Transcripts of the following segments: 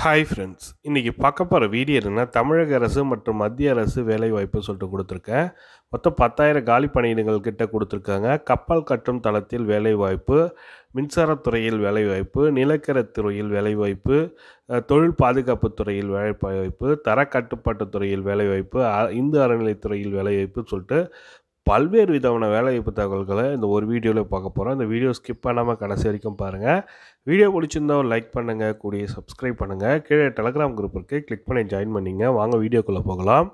hi friends இன்றைக்கி பார்க்க போகிற வீடியோ என்னென்னா தமிழக அரசு மற்றும் மத்திய அரசு வேலைவாய்ப்பு சொல்லிட்டு கொடுத்துருக்கேன் மொத்தம் பத்தாயிரம் காலி பணியிடங்கள் கிட்ட கொடுத்துருக்காங்க கப்பல் கட்டும் தளத்தில் வேலைவாய்ப்பு மின்சாரத்துறையில் வேலைவாய்ப்பு நிலக்கரி துறையில் வேலைவாய்ப்பு அஹ், தொழில் பாதுகாப்பு துறையில் வேலைவாய்ப்பு தர கட்டுப்பாட்டு துறையில் வேலைவாய்ப்பு அ- இந்து அறநிலைத்துறையில் வேலைவாய்ப்பு சொல்லிட்டு பல்வேறு விதமான வேலைவாய்ப்பு தகவல்களை இந்த ஒரு வீடியோவில் பார்க்க போகிறோம் இந்த வீடியோ ஸ்கிப் பண்ணாமல் கடைசி வரைக்கும் பாருங்கள் வீடியோ பிடிச்சிருந்தா ஒரு லைக் பண்ணுங்கள் கூடிய சப்ஸ்கிரைப் பண்ணுங்கள் கீழே டெலகிராம் குரூப் இருக்குது கிளிக் பண்ணி ஜாயின் பண்ணிங்க வாங்க வீடியோக்குள்ளே போகலாம்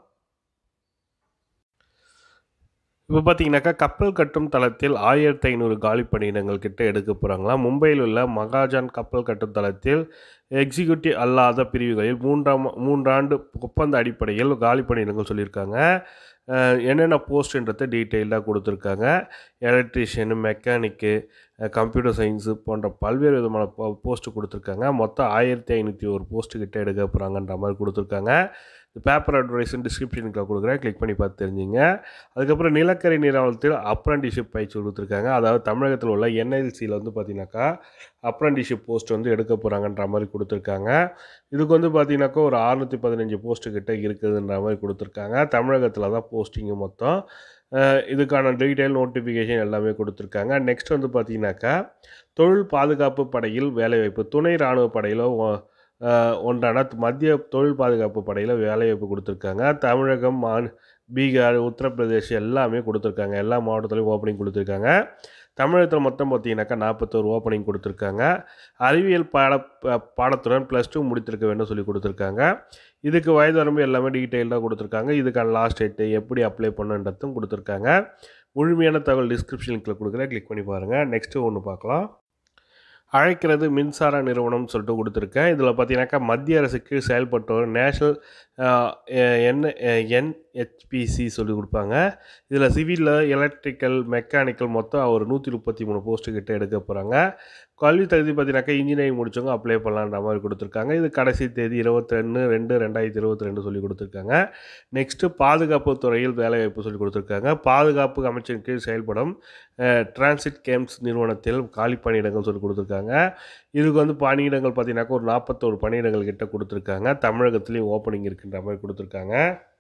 இப்போ பார்த்தீங்கன்னாக்கா கப்பல் கட்டும் தளத்தில் ஆயிரத்தி ஐநூறு காலி பணியிடங்கள் கிட்ட எடுக்க போகிறாங்களா மும்பையில் உள்ள மகாஜான் கப்பல் கட்டும் தளத்தில் எக்ஸிக்யூட்டிவ் அல்லாத பிரிவுகளில் மூன்றாம் மூன்றாண்டு ஒப்பந்த அடிப்படையில் காலி பணியிடங்கள் சொல்லியிருக்காங்க அஹ் என்னென்ன போஸ்ட்ன்றதை டீட்டெயிலாக கொடுத்துருக்காங்க எலக்ட்ரீஷியனு மெக்கானிக்கு கம்ப்யூட்டர் சயின்ஸு போன்ற பல்வேறு விதமான போஸ்ட்டு கொடுத்துருக்காங்க மொத்தம் ஆயிரத்தி ஐநூற்றி ஒரு போஸ்ட்டு கிட்ட எடுக்க போகிறாங்கன்ற மாதிரி கொடுத்துருக்காங்க இந்த பேப்பர் அட்வர்டைஸும் டிஸ்கிரிப்ஷனுக்கு கொடுக்குறேன் கிளிக் பண்ணி பார்த்து தெரிஞ்சுங்க அதுக்கப்புறம் நிலக்கரி நிறுவனத்தில் அப்ரண்டிஷிப் பயிற்சி கொடுத்துருக்காங்க அதாவது தமிழகத்தில் உள்ள என்எல்சியில் வந்து பார்த்தீங்கன்னாக்கா அப்ரண்டிஷிப் போஸ்ட் வந்து எடுக்க போகிறாங்கன்ற மாதிரி கொடுத்துருக்காங்க இதுக்கு வந்து பார்த்தீங்கன்னாக்கா ஒரு அறுநூற்றி பதினஞ்சு போஸ்ட்டு கிட்ட இருக்குதுன்ற மாதிரி கொடுத்துருக்காங்க தமிழகத்தில் தான் போஸ்டிங்கு மொத்தம் அஹ் இதுக்கான டீட்டெயில் நோட்டிஃபிகேஷன் எல்லாமே கொடுத்துருக்காங்க நெக்ஸ்ட் வந்து பார்த்தீங்கன்னாக்கா தொழில் பாதுகாப்பு படையில் வேலைவாய்ப்பு துணை இராணுவ படையில் ஒ- அஹ் ஒன்றான மத்திய தொழில் பாதுகாப்பு படையில் வேலைவாய்ப்பு கொடுத்துருக்காங்க தமிழகம் மாந் பீகார் உத்தரப்பிரதேஷ் எல்லாமே கொடுத்துருக்காங்க எல்லா மாவட்டத்துலையும் ஓப்பனிங் கொடுத்துருக்காங்க தமிழகத்தில் மொத்தம் பார்த்தீங்கன்னாக்கா நாற்பத்தோரு ஓப்பனிங் கொடுத்துருக்காங்க அறிவியல் பாட ப- பாடத்துடன் ப்ளஸ் டூ முடித்திருக்க வேண்டும் சொல்லி கொடுத்துருக்காங்க இதுக்கு வயது வரம்பு எல்லாமே டீட்டெயில்டாக கொடுத்துருக்காங்க இதுக்கான லாஸ்ட் டேட்டு எப்படி அப்ளை பண்ணுன்றதும் கொடுத்துருக்காங்க முழுமையான தகவல் டிஸ்கிரிப்ஷனுக்குள்ள கொடுக்குறேன் கிளிக் பண்ணி பாருங்கள் நெக்ஸ்ட்டு ஒன்று பார்க்கலாம் அழைக்கிறது மின்சார நிறுவனம்னு சொல்லிட்டு கொடுத்துருக்கேன் இதில் பார்த்தீங்கன்னாக்கா மத்திய அரசுக்கு செயல்பட்டு வரும் நேஷனல் என் என்ஹெச்பிசி சொல்லி கொடுப்பாங்க இதில் சிவிலில் எலக்ட்ரிக்கல் மெக்கானிக்கல் மொத்தம் ஒரு நூற்றி முப்பத்தி மூணு போஸ்ட்டு கிட்ட எடுக்க போகிறாங்க கல்வி தகுதி பார்த்தீங்கன்னாக்கா இன்ஜினியரிங் முடிச்சவங்க அப்ளை பண்ணலான்ற மாதிரி கொடுத்துருக்காங்க இது கடைசி தேதி இருபத்தி ரெண்டு ரெண்டு ரெண்டாயிரத்தி இருபத்தி ரெண்டு சொல்லி கொடுத்துருக்காங்க நெக்ஸ்ட்டு பாதுகாப்பு துறையில் வேலைவாய்ப்பு சொல்லி கொடுத்துருக்காங்க பாதுகாப்பு அமைச்சின் கீழ் செயல்படும் டிரான்சிட் கேம்ஸ் நிறுவனத்தில் காலி பணியிடங்கள் சொல்லி கொடுத்துருக்காங்க இதுக்கு வந்து பணியிடங்கள் பார்த்தீங்கன்னாக்கா ஒரு நாற்பத்தோரு பணியிடங்கள் கிட்ட கொடுத்துருக்காங்க தமிழகத்துலேயும் ஓப்பனிங் இருக்குன்ற மாதிரி கொடுத்துருக்காங்க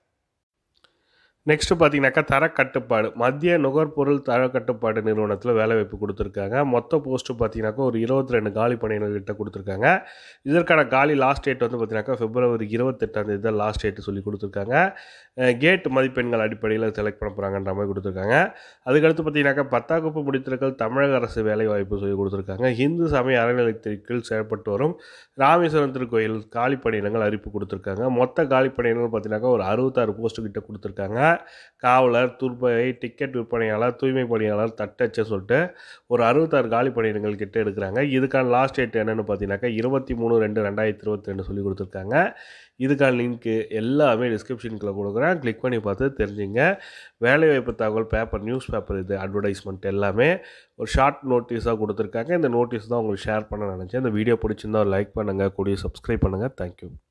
நெக்ஸ்ட்டு பார்த்தீங்கன்னாக்கா தர கட்டுப்பாடு மத்திய நுகர்பொருள் தர கட்டுப்பாடு நிறுவனத்தில் வேலைவாய்ப்பு கொடுத்துருக்காங்க மொத்த போஸ்ட்டு பார்த்தீங்கன்னாக்கா ஒரு இருபத்தி ரெண்டு காலி பணியிடங்கள் கிட்ட கொடுத்துருக்காங்க இதற்கான காலி லாஸ்ட் டேட் வந்து பார்த்தீங்கன்னாக்கா பிப்ரவரி இருபத்தெட்டாம் தேதி தான் லாஸ்ட் டேட் சொல்லி கொடுத்துருக்காங்க கேட் மதிப்பெண்கள் அடிப்படையில் செலக்ட் பண்ண போகிறாங்கன்ற மாதிரி கொடுத்துருக்காங்க அதுக்கடுத்து பார்த்தீங்கன்னாக்கா பத்தாம் வகுப்பு முடித்திருக்கள் தமிழக அரசு வேலைவாய்ப்பு சொல்லி கொடுத்துருக்காங்க இந்து சமய அறநிலையத்திற்குள் செயல்பட்டு வரும் ராமேஸ்வரம் திருக்கோயில் காலி பணியிடங்கள் அறிவிப்பு கொடுத்துருக்காங்க மொத்த காலி பணியிடங்கள் பார்த்தீங்கன்னாக்கா ஒரு அறுபத்தாறு போஸ்ட்டு கிட்ட கொடுத்துருக்காங்க காவலர் துர்பை டிக்கெட் விற்பனையாளர் தூய்மை பணியாளர் தட்டச்சு சொல்லிட்டு ஒரு அறுபத்தாறு காலி பணியிடங்கள் கிட்ட எடுக்கிறாங்க இதுக்கான லாஸ்ட் டேட் என்னென்னு பார்த்தீங்கன்னாக்கா இருபத்தி மூணு ரெண்டு ரெண்டாயிரத்தி இருபத்தி ரெண்டு சொல்லி கொடுத்துருக்காங்க இதுக்கான லிங்க்கு எல்லாமே டிஸ்கிரிப்ஷனுக்குள்ள கொடுக்குறேன் கிளிக் பண்ணி பார்த்து தெரிஞ்சுங்க வேலைவாய்ப்பு தகவல் பேப்பர் நியூஸ் பேப்பர் இது அட்வர்டைஸ்மெண்ட் எல்லாமே ஒரு ஷார்ட் நோட்டீஸாக கொடுத்துருக்காங்க இந்த நோட்டீஸ் தான் உங்களுக்கு ஷேர் பண்ண நினச்சேன் இந்த வீடியோ பிடிச்சிருந்தா லைக் பண்ணுங்கள் கூடிய சப்ஸ்கிரைப் பண்ணுங்கள் தேங்க்யூ